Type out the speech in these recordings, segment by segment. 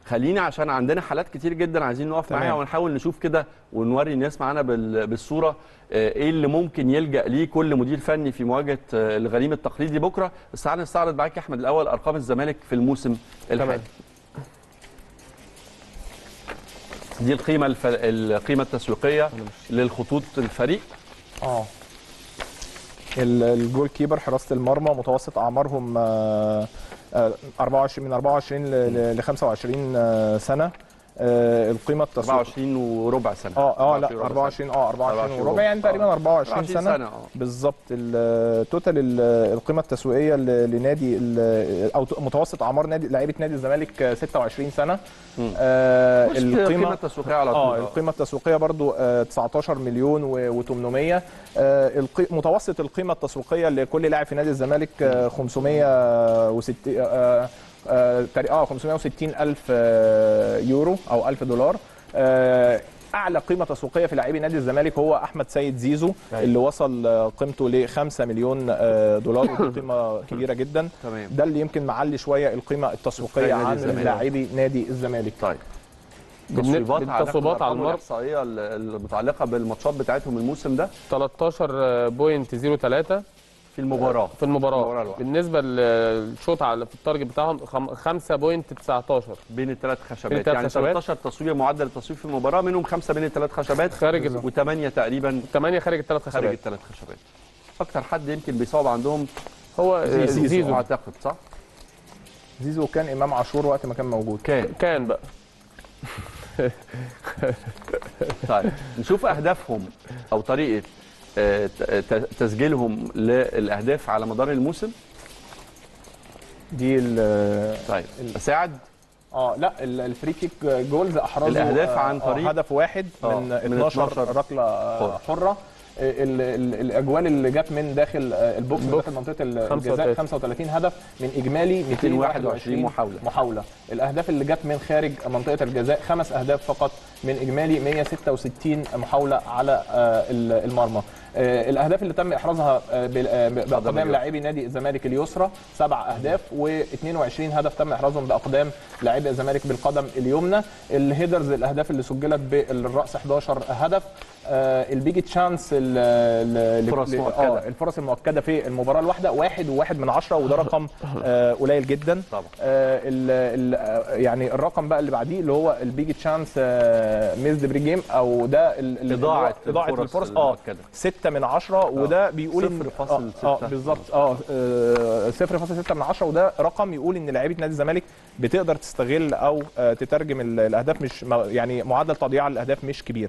خليني عشان عندنا حالات كتير جدا عايزين نقف تمام. معاها ونحاول نشوف كده ونوري الناس معانا بال- بالصوره آه، ايه اللي ممكن يلجا ليه كل مدير فني في مواجهه آه، الغريم التقليدي بكره بس تعالى نستعرض معاك يا احمد الاول ارقام الزمالك في الموسم الحالي دي القيمه الف... القيمه التسويقيه للخطوط الفريق اه ال- الجول كيبر حراسه المرمى متوسط اعمارهم آه، آه، 24 من 24 ل- ل 25 آه، سنه آه، القيمه التسويقيه 24 وربع سنه اه اه لا 24 24 اه 24 24 وربع يعني تقريبا 24 24 سنه سنه اه بالظبط التوتال ال- القيمه التسويقيه ل- لنادي ال- او ت- متوسط اعمار نادي لعيبه نادي الزمالك آه، 26 سنه مم. آه بص القيمه القيمه التسويقيه على طول اه القيمه التسويقيه برضو آه 19 مليون و800 آه القي... متوسط القيمه التسويقيه لكل لاعب في نادي الزمالك آه 560 آه آه تقري- اه 560 الف آه يورو او 1000 دولار آه اعلى قيمه تسويقيه في لاعبي نادي الزمالك هو احمد سيد زيزو أيوة. اللي وصل آه، قيمته ل 5 مليون آه، دولار ودي قيمه كبيره جدا تمام ده اللي يمكن معلي شويه القيمه التسويقيه نادي عن الزمالك. لاعبي نادي الزمالك طيب بالن- تصويبات على بالتصويبات على المرمى الاحصائيه المتعلقه بالماتشات بتاعتهم الموسم ده 13.03 في المباراه في المباراه المباراة الواحدة. بالنسبه للشوط على في التارجت بتاعهم خم- 5.19 بين الثلاث خشبات التلات يعني خشبات. 13 تصوير معدل التصويب في المباراه منهم خمسه بين الثلاث خشبات خارج ال- وثمانيه تقريبا 8 خارج الثلاث خارج خشبات الثلاث خشبات اكتر حد يمكن بيصاب عندهم هو آه، زيزو, زيزو اعتقد صح زيزو كان امام عاشور وقت ما كان موجود كان كان بقى طيب نشوف اهدافهم او طريقه آه، ت- ت- تسجيلهم للاهداف على مدار الموسم دي ال- طيب ساعد اه لا ال- الفري كيك جولز احرزوا الأهداف آه، عن آه، طريق- هدف واحد آه، من من 12 12 ركله آه، حرة. حره ال- ال- الاجوال اللي جت من داخل آه، البوكس من داخل منطقه الجزاء 35. 35 هدف من اجمالي 221 221 محاوله محاوله الاهداف اللي جت من خارج منطقه الجزاء خمس اهداف فقط من اجمالي 166 محاوله على آه، ال- المرمى آه، الاهداف اللي تم احرازها آه، بال- آه، باقدام اليسرى. لاعبي نادي الزمالك اليسرى سبع اهداف و22 هدف تم احرازهم باقدام لاعبي الزمالك بالقدم اليمنى الهيدرز الاهداف اللي سجلت بالراس 11 هدف آه، البيج تشانس ال- ال- فرص ل- مؤكدة. آه، الفرص المؤكده في المباراه الواحده واحد وواحد من عشرة وده رقم آه، قليل جدا طبعا آه، ال ال آه، يعني الرقم بقى اللي بعديه اللي هو البيج تشانس ميزد بري جيم او ده ال- ال- اضاعه اضاعه الفرص اه المؤكدة. 6 من 10 وده بيقول إن- صفر فاصل اه, آه ستة. بالظبط اه آه، 0.6 من 10 وده رقم يقول ان لعيبه نادي الزمالك بتقدر تستغل او آه، تترجم ال- الاهداف مش ما- يعني معدل تضييع الاهداف مش كبير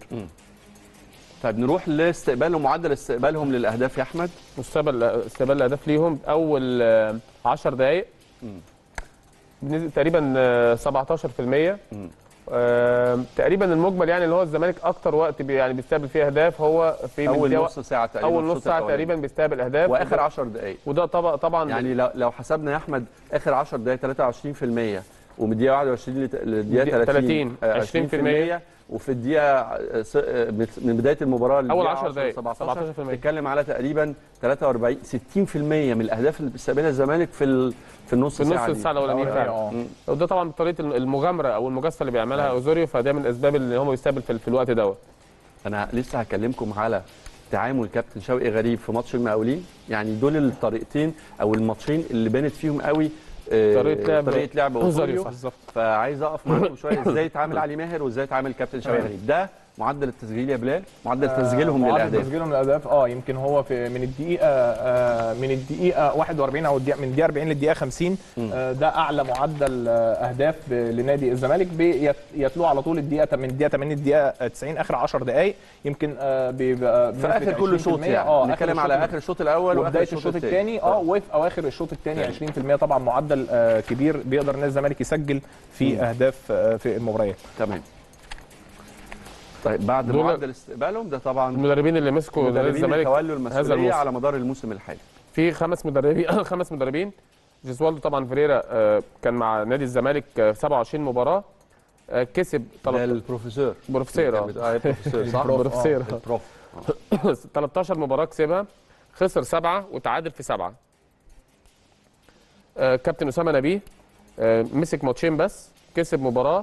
طيب نروح لاستقبالهم معدل استقبالهم للاهداف يا احمد مستقبل استقبال الاهداف ليهم اول آه، 10 دقائق مم. بنسبه تقريبا آه، 17% مم. آه، تقريبا المجمل يعني اللي هو الزمالك اكتر وقت بي يعني بيستقبل فيه اهداف هو في من اول دقيقة- نص ساعه تقريبا اول الشوط نص ساعه الأولاني. تقريبا بيستقبل اهداف واخر وده- 10 دقائق وده طبعا طبعا يعني لو لو حسبنا يا احمد اخر 10 دقائق 23% ومن الدقيقه 21 لت- للدقيقه 30 30 آه، 20% وفي الدقيقه آه، س- آه، من بدايه المباراه للدقيقة أول 10 دقايق 17 17%. بتتكلم على تقريبا 43 60% من الاهداف اللي بيستقبلها الزمالك في ال- في النص في النص ساعه دي. الساعه الاولانيه الأولانية، فعلا اه مم. وده طبعا بطريقه المغامره او المجازفه اللي بيعملها اوزوريو فده من الاسباب اللي هم بيستقبل في, في الوقت دوت انا لسه هكلمكم على تعامل كابتن شوقي غريب في ماتش المقاولين يعني دول الطريقتين او الماتشين اللي بانت فيهم قوي آه، طريقة لعب طريقه لعب أوزوريو، اوزوريو صح. بالظبط فعايز اقف معاكم شويه ازاي يتعامل علي ماهر وازاي يتعامل كابتن شوقي تمام. غريب ده معدل التسجيل يا بلال معدل آه، تسجيلهم معدل للاهداف تسجيلهم للاهداف اه يمكن هو في من الدقيقه آه من الدقيقه 41 او الدقيقه من الدقيقه 40 للدقيقه 50 مم. آه ده اعلى معدل آه اهداف ب- لنادي الزمالك بيت- يتلوه على طول الدقيقه من الدقيقه 80 للدقيقه 90 اخر 10 دقائق يمكن آه بيبقى في بنسبة اخر كل 20% شوط يعني اه نتكلم على اخر الشوط الاول واخر وبدايه الشوط الثاني اه وفي اواخر الشوط الثاني 20% طبعا معدل آه كبير بيقدر نادي الزمالك يسجل في مم. اهداف آه في المباريات تمام طيب بعد دول- معدل استقبالهم ده طبعا المدربين اللي مسكوا نادي المدربين اللي الزمالك تولوا المسؤوليه الموسم. على مدار الموسم الحالي في خمس مدربين خمس مدربين جيسوالدو طبعا فيريرا آه، كان مع نادي الزمالك آه، 27 مباراه آه، كسب ده 13 البروفيسور بروفيسير كان بتاع- آه، البروفيسور صح البروف، آه. بروفيسير البروف 13 مباراه كسبها خسر سبعه وتعادل في سبعه آه، كابتن اسامه نبيه آه، مسك ماتشين بس كسب مباراه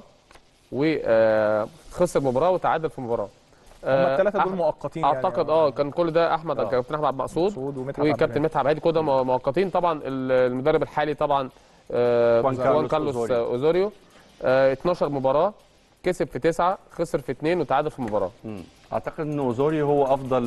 وخسر مباراه وتعادل في مباراه هم آه، الثلاثه دول أح- مؤقتين يعني. اعتقد اه كان كل ده احمد آه. كابتن احمد عبد المقصود مسعود ومدحت عبد وكابتن المنعم. مدحت عبد كل ده مو- مؤقتين طبعا ال- المدرب الحالي طبعا آه، خوان خوان كارلوس كارلوس أوزوريو. اوزوريو آه، 12 مباراه كسب في تسعه خسر في اثنين وتعادل في مباراه مم. اعتقد ان اوزوري هو افضل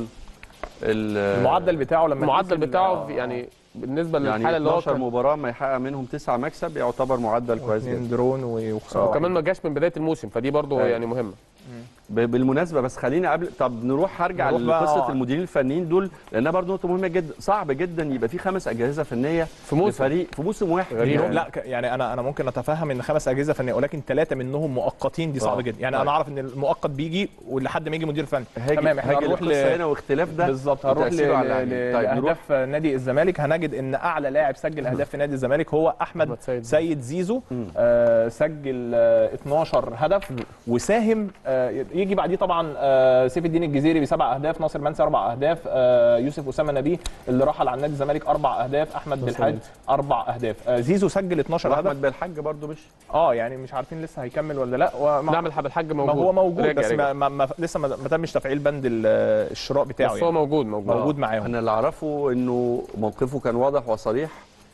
ال- المعدل بتاعه لما المعدل تقيس ال- بتاعه آه، في- يعني بالنسبه يعني للحاله اللي هو 12 كان مباراه ما يحقق منهم تسعة مكسب يعتبر معدل كويس اثنين جدا درون وخساره وكمان ما جاش من بدايه الموسم فدي برضو أيوة. يعني مهمه ب- بالمناسبه بس خلينا قبل طب نروح هرجع نروح بقى، لقصه آه. المديرين الفنيين دول لانها برضه نقطه مهمه جدا صعب جدا يبقى في خمس اجهزه فنيه في موسم لفريق في موسم واحد غريب. منهم لا ك- يعني انا انا ممكن اتفهم ان خمس اجهزه فنيه ولكن ثلاثه منهم مؤقتين دي صعبه آه. جدا يعني طيب. انا اعرف ان المؤقت بيجي ولحد ما يجي مدير فني هاجي تمام احنا هاجي هنروح القصه ل هنا واختلاف ده بالظبط هنروح ل- وتأثيره على ل- اللاعبين. ل- طيب نروح لاهداف نادي الزمالك هنجد ان اعلى لاعب سجل اهداف في نادي الزمالك هو احمد أحمد سيد. سيد زيزو مم. آه سجل آه 12 هدف وساهم آه يجي بعديه طبعا آه سيف الدين الجزيري بسبع اهداف ناصر منسي اربع اهداف آه يوسف اسامه نبيه اللي رحل عن نادي الزمالك اربع اهداف احمد بالحاج اربع اهداف آه زيزو سجل 12 هدف احمد بالحاج برضه مش اه يعني مش عارفين لسه هيكمل ولا لا ومع- نعمل حب الحاج ما موجود هو موجود راجع بس راجع. ما ما ما لسه ما ما تمش تفعيل بند ال- الشراء بتاعه بس هو يعني. موجود موجود موجود معاهم انا اللي اعرفه انه موقفه كان واضح وصريح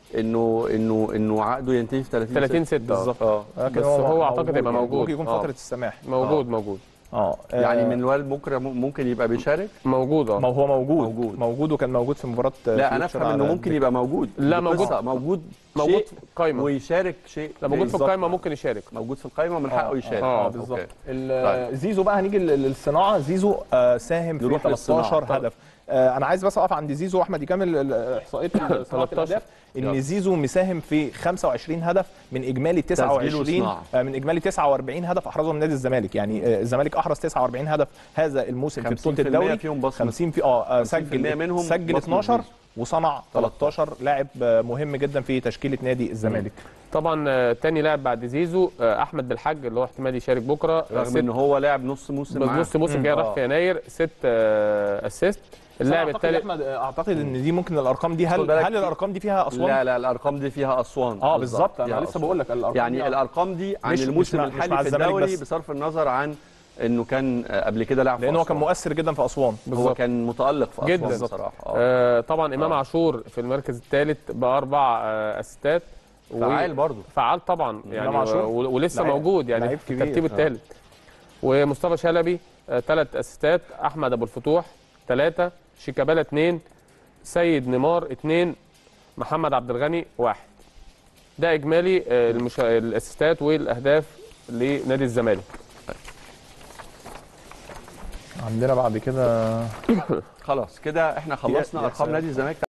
انه انه انه عقده ينتهي في 30 30 ستة. 6 بالظبط اه لكن بس هو أعتقد موجود هيبقى يعني. موجود. ممكن يكون آه. فتره السماح موجود موجود اه يعني آه، من الوالد بكره م- ممكن يبقى بيشارك موجود اه ما هو موجود موجود. موجود, موجود وكان موجود في مباراه لا انا فيوتشر افهم انه على ممكن يبقى موجود لا، دي موجود. قصة. موجود موجود شيء في القايمه ويشارك شيء لا موجود في بالظبط. القايمه ممكن يشارك موجود في القائمه من حقه آه، يشارك آه، اه أوكي. بالظبط طيب. ال- زيزو بقى هنيجي لل- للصناعه زيزو آه ساهم في نروح للصناعة. 13 طبعا. هدف آه انا عايز بس اقف عند زيزو واحمد يكمل ال- احصائيه صناعه 13. الاهداف يلا. ان زيزو مساهم في 25 هدف من اجمالي 29 وصناعة. آه من اجمالي 49 هدف احرزهم نادي الزمالك يعني آه الزمالك احرز 49 هدف هذا الموسم في بطوله 50% الدوري فيهم بصمة. 50 في اه آه، 50% سجل منهم سجل بصمة 12 زيزو. وصنع 13 لاعب آه، مهم جدا في تشكيله نادي الزمالك طبعا آه، تاني لاعب بعد زيزو آه، احمد بالحاج اللي هو احتمال يشارك بكره آه، رغم ست ان هو لاعب نص موسم معاه نص موسم جاي راح آه. في يناير ست آه، اسيست اللاعب أعتقد الثالث احمد آه، اعتقد ان دي ممكن الارقام دي خد هل بالك هل الارقام دي فيها اسوان لا لا الارقام دي فيها اسوان اه بالظبط انا فيها لسه أسوان. بقول لك الارقام يعني دي الارقام دي عن مش- مش الموسم مع- مش الحالي مع في الزمالك الدوري بس. بصرف النظر عن انه كان آه، قبل كده لاعب في لان هو كان أسوان. مؤثر جدا في اسوان هو بالظبط. كان متالق في اسوان جدا. بصراحه اه آه، طبعا امام آه. عاشور في المركز الثالث باربع آه، اسيستات و- فعال برضه فعال طبعا يعني عاشور. و- ولسه لعيب- موجود يعني لعيب في كبير. الترتيب الثالث ومصطفى شلبي ثلاث اسيستات احمد ابو الفتوح ثلاثه شيكابالا اثنين سيد نيمار اثنين محمد عبد الغني واحد ده اجمالي آه، المش... الاسيستات والاهداف لنادي الزمالك عندنا بعد كده خلاص كده احنا خلصنا يا ارقام سلام. نادي الزمالك